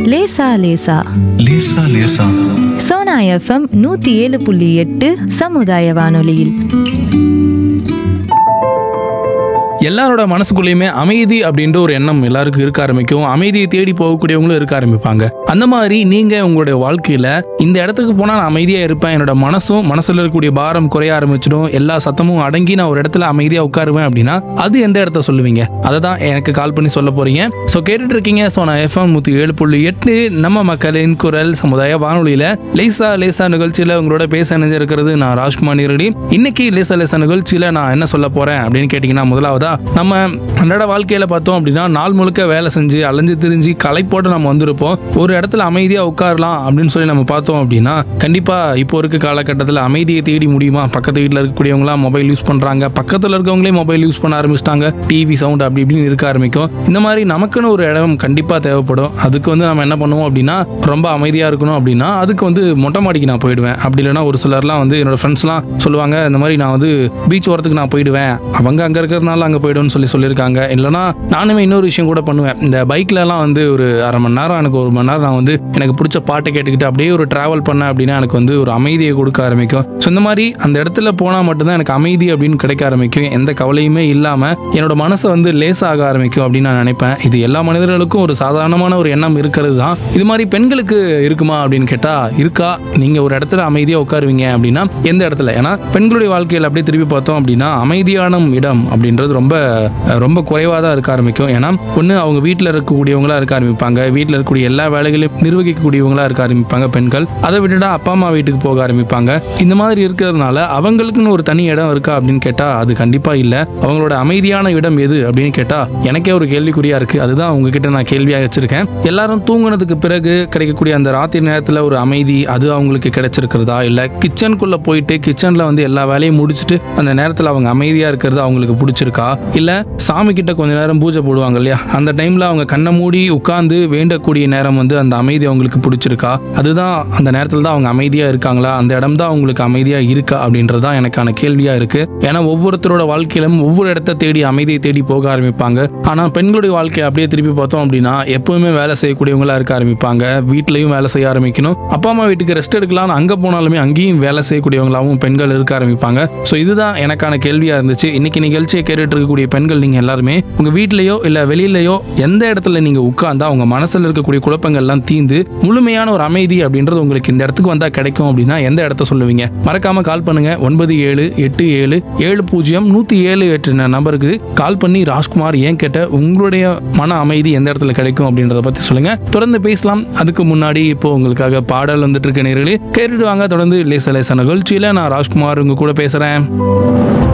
லேசா லேசா லேசா லேசா சோனா எஃப்எம் நூத்தி ஏழு புள்ளி எட்டு சமுதாய வானொலியில் எல்லாரோட மனசுக்குள்ளேயுமே அமைதி அப்படின்ற ஒரு எண்ணம் எல்லாருக்கும் இருக்க ஆரம்பிக்கும் அமைதியை தேடி போகக்கூடியவங்களும் இருக்க ஆரம்பிப்பாங்க அந்த மாதிரி நீங்க உங்களுடைய வாழ்க்கையில இந்த இடத்துக்கு போனா நான் அமைதியா இருப்பேன் என்னோட மனசும் மனசுல இருக்கக்கூடிய பாரம் குறைய ஆரம்பிச்சிடும் எல்லா சத்தமும் அடங்கி நான் ஒரு இடத்துல அமைதியா உட்காருவேன் அப்படின்னா அது எந்த இடத்த சொல்லுவீங்க அதை தான் எனக்கு கால் பண்ணி சொல்ல போறீங்க ஸோ கேட்டுட்டு இருக்கீங்க ஸோ நான் எஃப்எம் நூத்தி ஏழு புள்ளி எட்டு நம்ம மக்களின் குரல் சமுதாய வானொலியில லேசா லேசா நிகழ்ச்சியில உங்களோட பேச இணைஞ்சிருக்கிறது நான் ராஜ்குமார் நேரடி இன்னைக்கு லேசா லேசா நிகழ்ச்சியில நான் என்ன சொல்ல போறேன் அப்படின்னு கேட்டீங்கன்னா முதலாவதா நம்ம அன்றாட வாழ்க்கையில பார்த்தோம் அப்படின்னா நாள் முழுக்க வேலை செஞ்சு அலைஞ்சு திரிஞ்சு களைப்போடு நம்ம வந்திருப்போம் ஒரு இடத்துல அமைதியா உட்காரலாம் அப்படின்னு சொல்லி நம்ம பார்த்தோம் அப்படின்னா கண்டிப்பா இப்போ இருக்க காலகட்டத்தில் அமைதியை தேடி முடியுமா பக்கத்து வீட்டில் இருக்கக்கூடியவங்களாம் மொபைல் யூஸ் பண்றாங்க பக்கத்தில் இருக்கவங்களே மொபைல் யூஸ் பண்ண ஆரம்பிச்சிட்டாங்க டிவி சவுண்ட் அப்படி இப்படின்னு இருக்க ஆரம்பிக்கும் இந்த மாதிரி நமக்குன்னு ஒரு இடம் கண்டிப்பா தேவைப்படும் அதுக்கு வந்து நம்ம என்ன பண்ணுவோம் அப்படின்னா ரொம்ப அமைதியா இருக்கணும் அப்படின்னா அதுக்கு வந்து மொட்டை மாடிக்கு நான் போயிடுவேன் அப்படி இல்லைன்னா ஒரு சிலர்லாம் வந்து என்னோட ஃப்ரெண்ட்ஸ்லாம் சொல்லுவாங்க இந்த மாதிரி நான் வந்து பீச் ஓரத்துக்கு நான் போயிடுவேன் அவங்க அங்கே இருக்கிறதுனால அங்கே போயிடுவேன்னு சொல்லி சொல்லியிருக்காங்க இல்லைன்னா நானுமே இன்னொரு விஷயம் கூட பண்ணுவேன் இந்த பைக்லலாம் வந்து ஒரு அரை மணி நேரம் எனக்கு ஒரு மணி நேரம் நான் வந்து எனக்கு பிடிச்ச பாட்டை கேட்டுக்கிட்டு அப்படியே ஒரு டிராவல் பண்ணேன் அப்படின்னா எனக்கு வந்து ஒரு அமைதியை கொடுக்க ஆரம்பிக்கும் ஸோ இந்த மாதிரி அந்த இடத்துல போனால் மட்டும்தான் எனக்கு அமைதி அப்படின்னு கிடைக்க ஆரம்பிக்கும் எந்த கவலையுமே இல்லாமல் என்னோட மனசை வந்து லேசாக ஆரம்பிக்கும் அப்படின்னு நான் நினைப்பேன் இது எல்லா மனிதர்களுக்கும் ஒரு சாதாரணமான ஒரு எண்ணம் இருக்கிறது தான் இது மாதிரி பெண்களுக்கு இருக்குமா அப்படின்னு கேட்டா இருக்கா நீங்க ஒரு இடத்துல அமைதியா உட்காருவீங்க அப்படின்னா எந்த இடத்துல ஏன்னா பெண்களுடைய வாழ்க்கையில் அப்படியே திருப்பி பார்த்தோம் அப்படின்னா அமைதியான இடம் அப்படின்றது ரொம்ப ரொம்ப குறைவாக தான் இருக்க ஆரம்பிக்கும் ஏன்னா ஒன்று அவங்க வீட்டில் இருக்கக்கூடியவங்களா இருக்க ஆரம்பிப்பாங்க வீட்டில் இருக்கக்கூடிய எல்லா வேலைகளையும் நிர்வகிக்கக்கூடியவங்களா இருக்க ஆரம்பிப்பாங்க பெண்கள் அதை விட்டுட்டா அப்பா அம்மா வீட்டுக்கு போக ஆரம்பிப்பாங்க இந்த மாதிரி இருக்கிறதுனால அவங்களுக்குன்னு ஒரு தனி இடம் இருக்கா அப்படின்னு கேட்டா அது கண்டிப்பா இல்ல அவங்களோட அமைதியான இடம் எது அப்படின்னு கேட்டா எனக்கே ஒரு கேள்விக்குறியா இருக்கு அதுதான் உங்ககிட்ட நான் கேள்வியாக வச்சிருக்கேன் எல்லாரும் தூங்குனதுக்கு பிறகு கிடைக்கக்கூடிய அந்த ராத்திரி நேரத்துல ஒரு அமைதி அது அவங்களுக்கு கிடைச்சிருக்கிறதா இல்ல கிச்சனுக்குள்ள போயிட்டு கிச்சன்ல வந்து எல்லா வேலையும் முடிச்சுட்டு அந்த நேரத்துல அவங்க அமைதியா இருக்கிறது அவங்களுக்கு பிடிச்சிருக்கா இல்ல சாமி கிட்ட கொஞ்ச நேரம் பூஜை போடுவாங்க இல்லையா அந்த டைம்ல அவங்க கண்ணை மூடி உட்கார்ந்து வேண்டக்கூடிய நேரம் வந்து அந்த அமைதி அவங்களுக்கு பிடிச்சிருக்கா அதுதான் அந்த நேரத்துல தான் அவங்க அமைதியா இருக்காங்களா அந்த இடம் தான் அவங்களுக்கு அமைதியா இருக்கா அப்படின்றது தான் எனக்கான கேள்வியா இருக்கு ஏன்னா ஒவ்வொருத்தரோட வாழ்க்கையிலும் ஒவ்வொரு இடத்த தேடி அமைதியை தேடி போக ஆரம்பிப்பாங்க ஆனா பெண்களுடைய வாழ்க்கையை அப்படியே திருப்பி பார்த்தோம் அப்படின்னா எப்பவுமே வேலை செய்யக்கூடியவங்களா இருக்க ஆரம்பிப்பாங்க வீட்லயும் வேலை செய்ய ஆரம்பிக்கணும் அப்பா அம்மா வீட்டுக்கு ரெஸ்ட் எடுக்கலாம்னு அங்க போனாலுமே அங்கேயும் வேலை செய்யக்கூடியவங்களாவும் பெண்கள் இருக்க ஆரம்பிப்பாங்க ஸோ இதுதான் எனக்கான கேள்வியா இருந்துச்சு இன்னைக்கு நிகழ்ச்சியை கேட்டுட்டு இருக்கக்கூடிய பெண்கள் நீங்க எல்லாருமே உங்க வீட்லயோ இல்ல வெளியிலயோ எந்த இடத்துல நீங்க உட்கார்ந்தா உங்க மனசுல இருக்கக்கூடிய குழப்பங்கள் எல்லாம் தீந்து முழுமையான ஒரு அமைதி அப்படின்றது உங்களுக்கு இந்த இடத்துக்கு வந்தா கிடைக்கும் அப்படின்னா எந்த இடத்த சொல்லுவீங்க மறக்காம கால் பண்ணுங்க ஒன்பது ஏழு எட்டு ஏழு ஏழு பூஜ்ஜியம் நூத்தி ஏழு எட்டு நம்பருக்கு கால் பண்ணி ராஜ்குமார் ஏன் கேட்ட உங்களுடைய மன அமைதி எந்த இடத்துல கிடைக்கும் அப்படின்றத பத்தி சொல்லுங்க தொடர்ந்து பேசலாம் அதுக்கு முன்னாடி இப்போ உங்களுக்காக பாடல் வந்துட்டு இருக்க நேர்களே கேட்டுட்டு வாங்க தொடர்ந்து லேச லேச நிகழ்ச்சியில நான் ராஜ்குமார் உங்க கூட பேசுறேன்